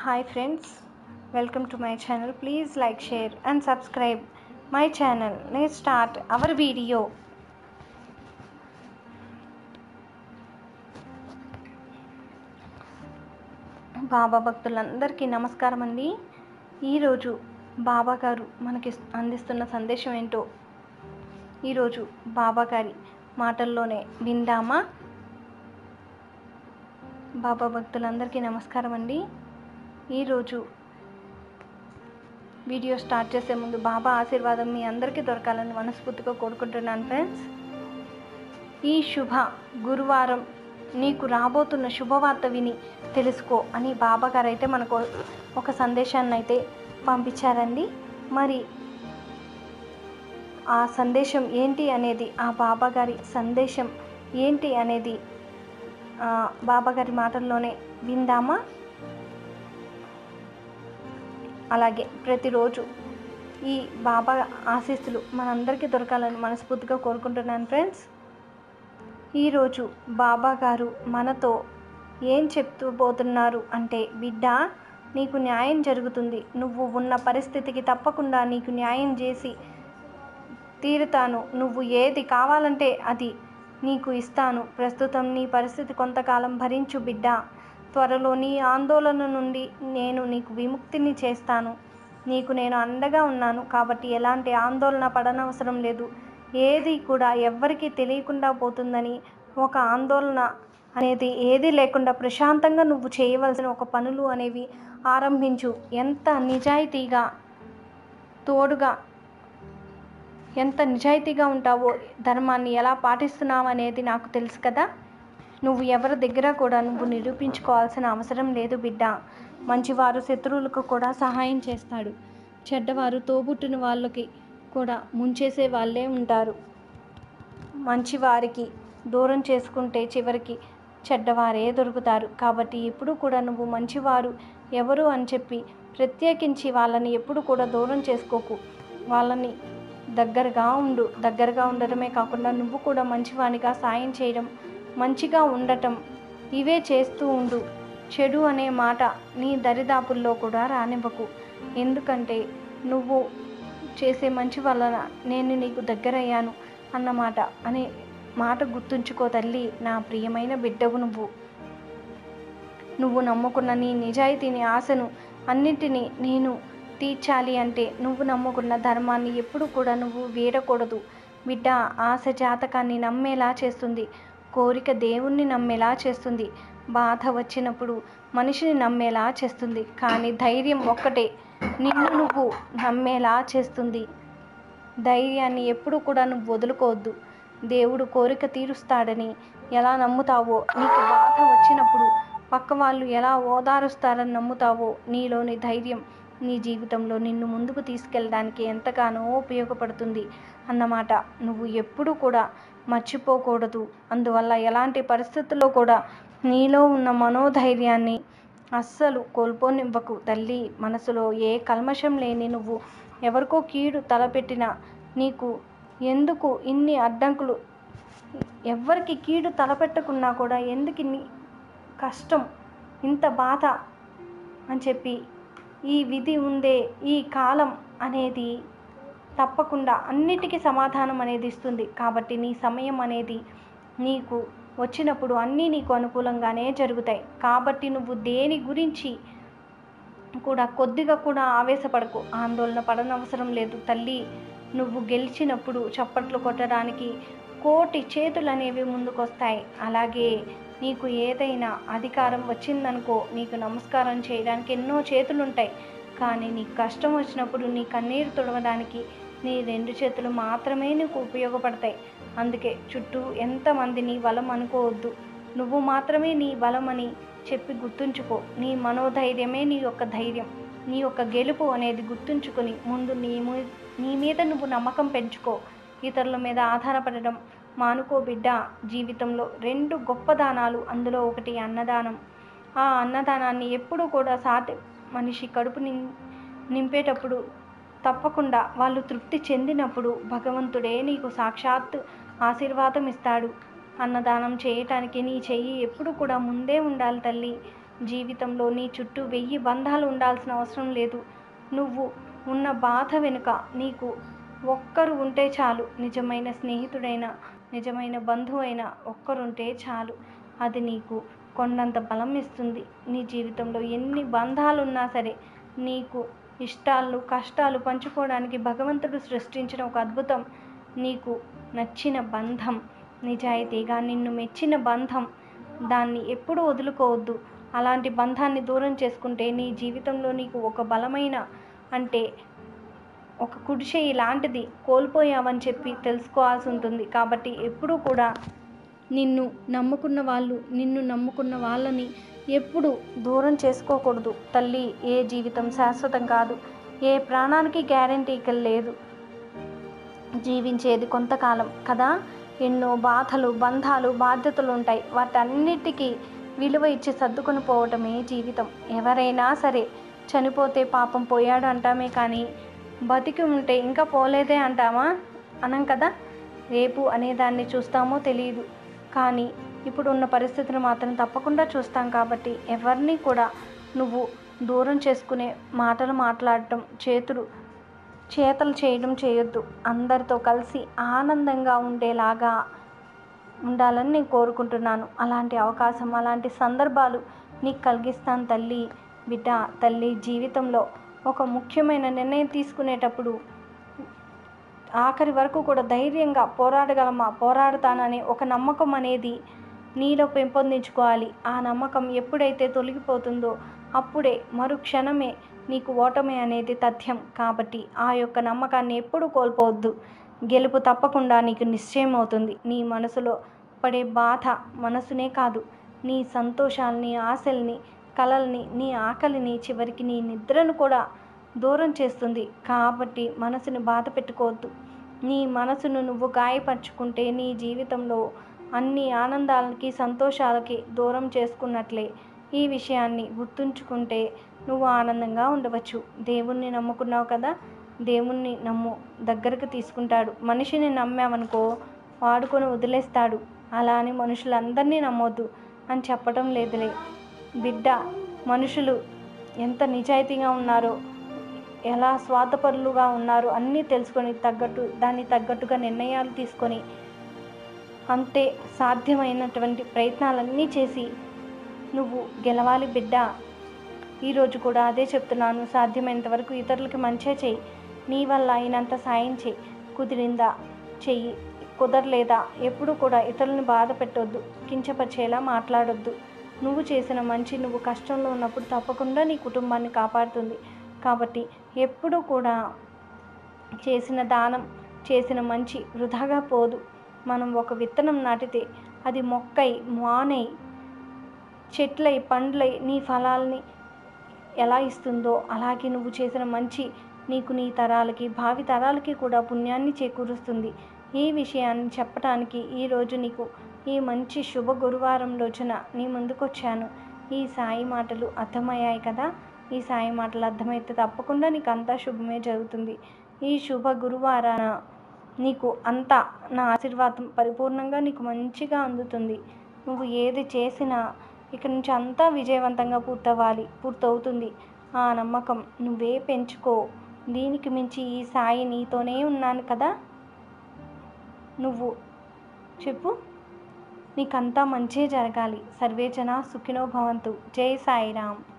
hi friends welcome to my channel please like share and subscribe my channel let start our video Baba భక్తులందరికీ నమస్కారం అండి ఈరోజు బాబా గారు మనకి అందిస్తున్న సందేశం ఏంటో ఈరోజు బాబా గారి మాటల్లోనే విందామా బాబా భక్తులందరికీ నమస్కారం అండి ఈరోజు వీడియో స్టార్ట్ చేసే ముందు బాబా ఆశీర్వాదం మీ అందరికీ దొరకాలని మనస్ఫూర్తిగా కోరుకుంటున్నాను ఫ్రెండ్స్ ఈ శుభ గురువారం నీకు రాబోతున్న శుభవార్త విని తెలుసుకో అని బాబా గారు అయితే మనకు ఒక సందేశాన్ని అయితే పంపించారండి మరి ఆ సందేశం ఏంటి అనేది ఆ బాబా గారి సందేశం ఏంటి అనేది ఆ, బాబా గారి మాటల్లోనే విందామా అలాగే ప్రతిరోజు ఈ బాబా ఆశీస్సులు మనందరికీ దొరకాలని మనస్ఫూర్తిగా కోరుకుంటున్నాను ఫ్రెండ్స్ ఈరోజు బాబా గారు మనతో ఏం చెప్తూ పోతున్నారు అంటే బిడ్డ నీకు న్యాయం జరుగుతుంది నువ్వు ఉన్న పరిస్థితికి తప్పకుండా నీకు న్యాయం చేసి తీరుతాను నువ్వు ఏది కావాలంటే అది నీకు ఇస్తాను ప్రస్తుతం నీ పరిస్థితి కొంతకాలం భరించు బిడ్డ త్వరలో నీ ఆందోళన నుండి నేను నీకు విముక్తిని చేస్తాను నీకు నేను అండగా ఉన్నాను కాబట్టి ఎలాంటి ఆందోళన పడనవసరం లేదు ఏది కూడా ఎవ్వరికీ తెలియకుండా పోతుందని ఒక ఆందోళన అనేది ఏది లేకుండా ప్రశాంతంగా నువ్వు చేయవలసిన ఒక పనులు అనేవి ఆరంభించు ఎంత నిజాయితీగా తోడుగా ఎంత నిజాయితీగా ఉంటావో ధర్మాన్ని ఎలా పాటిస్తున్నావు అనేది నాకు తెలుసు కదా నువ్వు ఎవరి దగ్గర కూడా నువ్వు నిరూపించుకోవాల్సిన అవసరం లేదు బిడ్డ మంచివారు శత్రువులకు కూడా సహాయం చేస్తాడు చెడ్డవారు తోబుట్టిన వాళ్ళకి కూడా ముంచేసే వాళ్ళే ఉంటారు మంచివారికి దూరం చేసుకుంటే చివరికి చెడ్డవారే దొరుకుతారు కాబట్టి ఎప్పుడు కూడా నువ్వు మంచివారు ఎవరు అని చెప్పి ప్రత్యేకించి వాళ్ళని ఎప్పుడు కూడా దూరం చేసుకోకు వాళ్ళని దగ్గరగా ఉండు దగ్గరగా ఉండడమే కాకుండా నువ్వు కూడా మంచివానిగా సాయం చేయడం మంచిగా ఉండటం ఇవే చేస్తూ ఉండు చెడు అనే మాట నీ దరిదాపుల్లో కూడా రానివ్వకు ఎందుకంటే నువ్వు చేసే మంచి వలన నేను నీకు దగ్గరయ్యాను అన్నమాట అనే మాట గుర్తుంచుకో తల్లి నా ప్రియమైన బిడ్డవు నువ్వు నువ్వు నమ్ముకున్న నీ నిజాయితీని ఆశను అన్నిటినీ నేను తీర్చాలి అంటే నువ్వు నమ్ముకున్న ధర్మాన్ని ఎప్పుడు కూడా నువ్వు వీడకూడదు బిడ్డ ఆశ జాతకాన్ని నమ్మేలా చేస్తుంది కోరిక దేవుణ్ణి నమ్మేలా చేస్తుంది బాధ వచ్చినప్పుడు మనిషిని నమ్మేలా చేస్తుంది కానీ ధైర్యం ఒక్కటే నిన్ను నువ్వు నమ్మేలా చేస్తుంది ధైర్యాన్ని ఎప్పుడు కూడా నువ్వు వదులుకోవద్దు దేవుడు కోరిక తీరుస్తాడని ఎలా నమ్ముతావో నీకు బాధ వచ్చినప్పుడు పక్క వాళ్ళు ఎలా ఓదారుస్తారని నమ్ముతావో నీలోని ధైర్యం నీ జీవితంలో నిన్ను ముందుకు తీసుకెళ్ళడానికి ఎంతగానో ఉపయోగపడుతుంది అన్నమాట నువ్వు ఎప్పుడూ కూడా మర్చిపోకూడదు అందువల్ల ఎలాంటి పరిస్థితుల్లో కూడా నీలో ఉన్న మనోధైర్యాన్ని అస్సలు కోల్పోనివ్వకు తల్లి మనసులో ఏ కల్మషం లేని నువ్వు ఎవరికో కీడు తలపెట్టినా నీకు ఎందుకు ఇన్ని అడ్డంకులు ఎవరికి కీడు తలపెట్టకున్నా కూడా ఎందుకు ఇన్ని కష్టం ఇంత బాధ అని చెప్పి ఈ విధి ఉందే ఈ కాలం అనేది తప్పకుండా అన్నిటికీ సమాధానం అనేది ఇస్తుంది కాబట్టి నీ సమయం అనేది నీకు వచ్చినప్పుడు అన్నీ నీకు అనుకూలంగానే జరుగుతాయి కాబట్టి నువ్వు దేని గురించి కూడా కొద్దిగా కూడా ఆవేశపడకు ఆందోళన పడనవసరం లేదు తల్లి నువ్వు గెలిచినప్పుడు చప్పట్లు కొట్టడానికి కోటి చేతులు అనేవి ముందుకొస్తాయి అలాగే నీకు ఏదైనా అధికారం వచ్చిందనుకో నీకు నమస్కారం చేయడానికి ఎన్నో చేతులు ఉంటాయి కానీ నీకు కష్టం వచ్చినప్పుడు నీ కన్నీరు తుడవడానికి నీ రెండు చేతులు మాత్రమే నీకు ఉపయోగపడతాయి అందుకే చుట్టూ ఎంతమందిని బలం అనుకోవద్దు నువ్వు మాత్రమే నీ బలమని చెప్పి గుర్తుంచుకో నీ మనోధైర్యమే నీ యొక్క ధైర్యం నీ యొక్క గెలుపు అనేది గుర్తుంచుకొని ముందు నీ మీ- నీ మీద నువ్వు నమ్మకం పెంచుకో ఇతరుల మీద ఆధారపడడం మానుకో బిడ్డ జీవితంలో రెండు గొప్ప దానాలు అందులో ఒకటి అన్నదానం ఆ అన్నదానాన్ని ఎప్పుడూ కూడా సాటి మనిషి కడుపు నిం నింపేటప్పుడు తప్పకుండా వాళ్ళు తృప్తి చెందినప్పుడు భగవంతుడే నీకు సాక్షాత్ ఆశీర్వాదం ఇస్తాడు అన్నదానం చేయటానికి నీ చెయ్యి ఎప్పుడు కూడా ముందే ఉండాలి తల్లి జీవితంలో నీ చుట్టూ వెయ్యి బంధాలు ఉండాల్సిన అవసరం లేదు నువ్వు ఉన్న బాధ వెనుక నీకు ఒక్కరు ఉంటే చాలు నిజమైన స్నేహితుడైన నిజమైన బంధువైన ఒక్కరుంటే చాలు అది నీకు కొండంత బలం ఇస్తుంది నీ జీవితంలో ఎన్ని బంధాలు ఉన్నా సరే నీకు ఇష్టాలు కష్టాలు పంచుకోవడానికి భగవంతుడు సృష్టించిన ఒక అద్భుతం నీకు నచ్చిన బంధం నిజాయితీగా నిన్ను మెచ్చిన బంధం దాన్ని ఎప్పుడూ వదులుకోవద్దు అలాంటి బంధాన్ని దూరం చేసుకుంటే నీ జీవితంలో నీకు ఒక బలమైన అంటే ఒక కుడిసె ఇలాంటిది కోల్పోయావని చెప్పి తెలుసుకోవాల్సి ఉంటుంది కాబట్టి ఎప్పుడూ కూడా నిన్ను నమ్ముకున్న వాళ్ళు నిన్ను నమ్ముకున్న వాళ్ళని ఎప్పుడు దూరం చేసుకోకూడదు తల్లి ఏ జీవితం శాశ్వతం కాదు ఏ ప్రాణానికి గ్యారంటీ ఇక్కడ లేదు జీవించేది కొంతకాలం కదా ఎన్నో బాధలు బంధాలు బాధ్యతలు ఉంటాయి వాటన్నిటికీ విలువ ఇచ్చి సర్దుకొని పోవటమే జీవితం ఎవరైనా సరే చనిపోతే పాపం పోయాడు అంటామే కానీ బతికి ఉంటే ఇంకా పోలేదే అంటామా అనం కదా రేపు అనేదాన్ని చూస్తామో తెలియదు కానీ ఇప్పుడున్న పరిస్థితిని మాత్రం తప్పకుండా చూస్తాం కాబట్టి ఎవరిని కూడా నువ్వు దూరం చేసుకునే మాటలు మాట్లాడటం చేతులు చేతలు చేయడం చేయొద్దు అందరితో కలిసి ఆనందంగా ఉండేలాగా ఉండాలని నేను కోరుకుంటున్నాను అలాంటి అవకాశం అలాంటి సందర్భాలు నీకు కలిగిస్తాను తల్లి బిడ్డ తల్లి జీవితంలో ఒక ముఖ్యమైన నిర్ణయం తీసుకునేటప్పుడు ఆఖరి వరకు కూడా ధైర్యంగా పోరాడగలమా పోరాడతాననే ఒక నమ్మకం అనేది నీలో పెంపొందించుకోవాలి ఆ నమ్మకం ఎప్పుడైతే తొలగిపోతుందో అప్పుడే మరుక్షణమే నీకు ఓటమి అనేది తథ్యం కాబట్టి ఆ యొక్క నమ్మకాన్ని ఎప్పుడు కోల్పోవద్దు గెలుపు తప్పకుండా నీకు నిశ్చయం అవుతుంది నీ మనసులో పడే బాధ మనసునే కాదు నీ సంతోషాల్ని ఆశల్ని కలల్ని నీ ఆకలిని చివరికి నీ నిద్రను కూడా దూరం చేస్తుంది కాబట్టి మనసుని బాధ పెట్టుకోవద్దు నీ మనసును నువ్వు గాయపరుచుకుంటే నీ జీవితంలో అన్ని ఆనందాలకి సంతోషాలకి దూరం చేసుకున్నట్లే ఈ విషయాన్ని గుర్తుంచుకుంటే నువ్వు ఆనందంగా ఉండవచ్చు దేవుణ్ణి నమ్ముకున్నావు కదా దేవుణ్ణి నమ్ము దగ్గరకు తీసుకుంటాడు మనిషిని నమ్మామనుకో వాడుకొని వదిలేస్తాడు అలా అని మనుషులందరినీ నమ్మొద్దు అని చెప్పడం లేదులే బిడ్డ మనుషులు ఎంత నిజాయితీగా ఉన్నారో ఎలా స్వార్థపరులుగా ఉన్నారో అన్నీ తెలుసుకొని తగ్గట్టు దాన్ని తగ్గట్టుగా నిర్ణయాలు తీసుకొని అంతే సాధ్యమైనటువంటి ప్రయత్నాలన్నీ చేసి నువ్వు గెలవాలి బిడ్డ ఈరోజు కూడా అదే చెప్తున్నాను సాధ్యమైనంత వరకు ఇతరులకి మంచిగా చెయ్యి నీ వల్ల అయినంత సాయం చెయ్యి కుదిరిందా చెయ్యి కుదరలేదా ఎప్పుడు కూడా ఇతరులను బాధ పెట్టొద్దు కించపరిచేలా మాట్లాడొద్దు నువ్వు చేసిన మంచి నువ్వు కష్టంలో ఉన్నప్పుడు తప్పకుండా నీ కుటుంబాన్ని కాపాడుతుంది కాబట్టి ఎప్పుడూ కూడా చేసిన దానం చేసిన మంచి వృధాగా పోదు మనం ఒక విత్తనం నాటితే అది మొక్కై మానై చెట్లై పండ్లై నీ ఫలాల్ని ఎలా ఇస్తుందో అలాగే నువ్వు చేసిన మంచి నీకు నీ తరాలకి భావి తరాలకి కూడా పుణ్యాన్ని చేకూరుస్తుంది ఈ విషయాన్ని చెప్పడానికి ఈరోజు నీకు ఈ మంచి శుభ గురువారం రోజున నీ ముందుకొచ్చాను ఈ సాయి మాటలు అర్థమయ్యాయి కదా ఈ సాయి మాటలు అర్థమైతే తప్పకుండా నీకు అంతా శుభమే జరుగుతుంది ఈ శుభ గురువారాన నీకు అంతా నా ఆశీర్వాదం పరిపూర్ణంగా నీకు మంచిగా అందుతుంది నువ్వు ఏది చేసినా ఇక నుంచి అంతా విజయవంతంగా పూర్తవ్వాలి పూర్తవుతుంది ఆ నమ్మకం నువ్వే పెంచుకో దీనికి మించి ఈ సాయి నీతోనే ఉన్నాను కదా నువ్వు చెప్పు నీకంతా మంచే జరగాలి సర్వేజన సుఖినో భవంతు జై సాయిరామ్